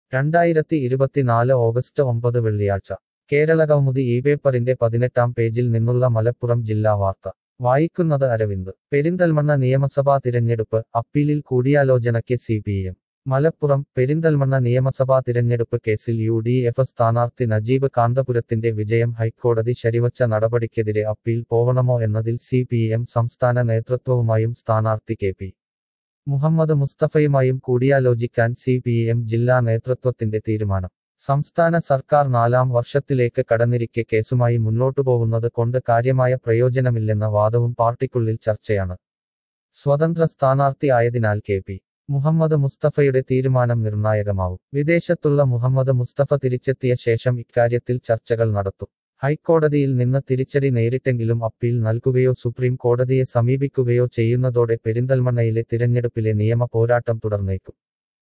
രണ്ടായിരത്തി ഇരുപത്തിനാല് ഓഗസ്റ്റ് ഒമ്പത് വെള്ളിയാഴ്ച കേരളകൗമുദി ഈ പേപ്പറിന്റെ പതിനെട്ടാം പേജിൽ നിന്നുള്ള മലപ്പുറം ജില്ലാ വാർത്ത വായിക്കുന്നത് അരവിന്ദ് പെരിന്തൽമണ്ണ നിയമസഭാ തിരഞ്ഞെടുപ്പ് അപ്പീലിൽ കൂടിയാലോചനയ്ക്ക് C P M Malappuram Perinthalmanna നിയമസഭാ തിരഞ്ഞെടുപ്പ് കേസിൽ യു ഡി എഫ് സ്ഥാനാർത്ഥി നജീബ് കാന്തപുരത്തിന്റെ വിജയം ഹൈക്കോടതി ശരിവച്ച നടപടിക്കെതിരെ അപ്പീൽ പോവണമോ എന്നതിൽ സി പി എം സംസ്ഥാന നേതൃത്വവുമായും സ്ഥാനാർത്ഥി കെ പി മുഹമ്മദ് മുസ്തഫയുമായും കൂടിയാലോചിക്കാൻ സി പി എം ജില്ലാ നേതൃത്വത്തിന്റെ തീരുമാനം സംസ്ഥാന സർക്കാർ നാലാം വർഷത്തിലേക്ക് കടന്നിരിക്കെ കേസുമായി മുന്നോട്ടു പോകുന്നത് കൊണ്ട് കാര്യമായ പ്രയോജനമില്ലെന്ന വാദവും പാർട്ടിക്കുള്ളിൽ ചർച്ചയാണ് സ്വതന്ത്ര സ്ഥാനാർത്ഥി ആയതിനാൽ കെ പി മുഹമ്മദ് മുസ്തഫയുടെ തീരുമാനം നിർണായകമാവും വിദേശത്തുള്ള മുഹമ്മദ് മുസ്തഫ തിരിച്ചെത്തിയ ശേഷം ഇക്കാര്യത്തിൽ ചർച്ചകൾ നടത്തും ഹൈക്കോടതിയിൽ നിന്ന് തിരിച്ചടി നേരിട്ടെങ്കിലും അപ്പീൽ നൽകുകയോ സുപ്രീം കോടതിയെ സമീപിക്കുകയോ ചെയ്യുന്നതോടെ പെരിന്തൽമണ്ണയിലെ തിരഞ്ഞെടുപ്പിലെ നിയമ പോരാട്ടം തുടർന്നേക്കും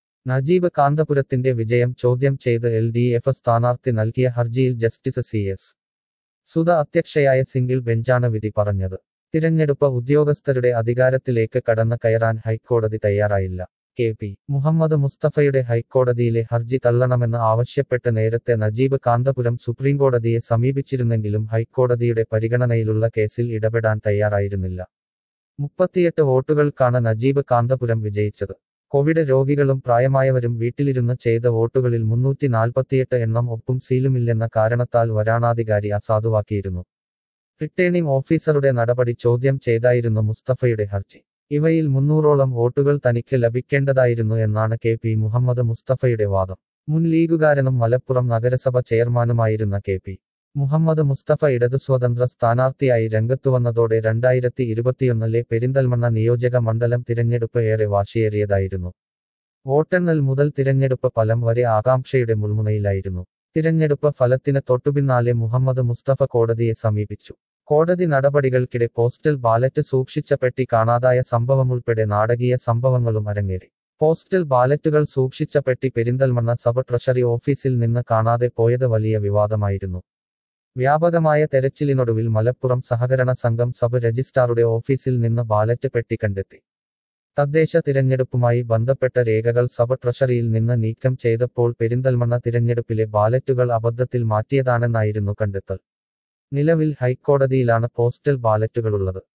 നജീബ് കാന്തപുരത്തിന്റെ വിജയം ചോദ്യം ചെയ്ത് എൽ ഡി എഫ് സ്ഥാനാർത്ഥി നൽകിയ ഹർജിയിൽ ജസ്റ്റിസ് സി എസ് സുധ അധ്യക്ഷയായ സിംഗിൾ ബെഞ്ചാണ് വിധി പറഞ്ഞത് തിരഞ്ഞെടുപ്പ് ഉദ്യോഗസ്ഥരുടെ അധികാരത്തിലേക്ക് കടന്നു കയറാൻ ഹൈക്കോടതി തയ്യാറായില്ല കെ പി മുഹമ്മദ് മുസ്തഫയുടെ ഹൈക്കോടതിയിലെ ഹർജി തള്ളണമെന്ന് ആവശ്യപ്പെട്ട് നേരത്തെ നജീബ് കാന്തപുരം സുപ്രീംകോടതിയെ സമീപിച്ചിരുന്നെങ്കിലും ഹൈക്കോടതിയുടെ പരിഗണനയിലുള്ള കേസിൽ ഇടപെടാൻ തയ്യാറായിരുന്നില്ല മുപ്പത്തിയെട്ട് വോട്ടുകൾക്കാണ് നജീബ് കാന്തപുരം വിജയിച്ചത് കോവിഡ് രോഗികളും പ്രായമായവരും വീട്ടിലിരുന്ന് ചെയ്ത വോട്ടുകളിൽ മുന്നൂറ്റി നാൽപ്പത്തിയെട്ട് എണ്ണം ഒപ്പും സീലുമില്ലെന്ന കാരണത്താൽ വരാണാധികാരി അസാധുവാക്കിയിരുന്നു റിട്ടേണിംഗ് ഓഫീസറുടെ നടപടി ചോദ്യം ചെയ്തായിരുന്നു മുസ്തഫയുടെ ഹർജി ഇവയിൽ മുന്നൂറോളം വോട്ടുകൾ തനിക്ക് ലഭിക്കേണ്ടതായിരുന്നു എന്നാണ് കെ പി മുഹമ്മദ് മുസ്തഫയുടെ വാദം മുൻ ലീഗുകാരനും മലപ്പുറം നഗരസഭ ചെയർമാനുമായിരുന്ന കെ പി മുഹമ്മദ് മുസ്തഫ ഇടതു സ്വതന്ത്ര സ്ഥാനാർത്ഥിയായി രംഗത്തുവന്നതോടെ രണ്ടായിരത്തി ഇരുപത്തിയൊന്നിലെ പെരിന്തൽമണ്ണ നിയോജക മണ്ഡലം തിരഞ്ഞെടുപ്പ് ഏറെ വാശിയേറിയതായിരുന്നു വോട്ടെണ്ണൽ മുതൽ തിരഞ്ഞെടുപ്പ് ഫലം വരെ ആകാംക്ഷയുടെ മുൾമുനയിലായിരുന്നു തിരഞ്ഞെടുപ്പ് ഫലത്തിന് തൊട്ടുപിന്നാലെ മുഹമ്മദ് മുസ്തഫ കോടതിയെ സമീപിച്ചു കോടതി നടപടികൾക്കിടെ പോസ്റ്റൽ ബാലറ്റ് സൂക്ഷിച്ച പെട്ടി കാണാതായ സംഭവമുൾപ്പെടെ നാടകീയ സംഭവങ്ങളും അരങ്ങേറി പോസ്റ്റൽ ബാലറ്റുകൾ സൂക്ഷിച്ച പെട്ടി പെരിന്തൽമണ്ണ സബ് ട്രഷറി ഓഫീസിൽ നിന്ന് കാണാതെ പോയത് വലിയ വിവാദമായിരുന്നു വ്യാപകമായ തെരച്ചിലിനൊടുവിൽ മലപ്പുറം സഹകരണ സംഘം സബ് രജിസ്ട്രാറുടെ ഓഫീസിൽ നിന്ന് ബാലറ്റ് പെട്ടി കണ്ടെത്തി തദ്ദേശ തിരഞ്ഞെടുപ്പുമായി ബന്ധപ്പെട്ട രേഖകൾ സബ് ട്രഷറിയിൽ നിന്ന് നീക്കം ചെയ്തപ്പോൾ പെരിന്തൽമണ്ണ തിരഞ്ഞെടുപ്പിലെ ബാലറ്റുകൾ അബദ്ധത്തിൽ മാറ്റിയതാണെന്നായിരുന്നു കണ്ടെത്തൽ നിലവിൽ ഹൈക്കോടതിയിലാണ് പോസ്റ്റൽ ബാലറ്റുകളുള്ളത്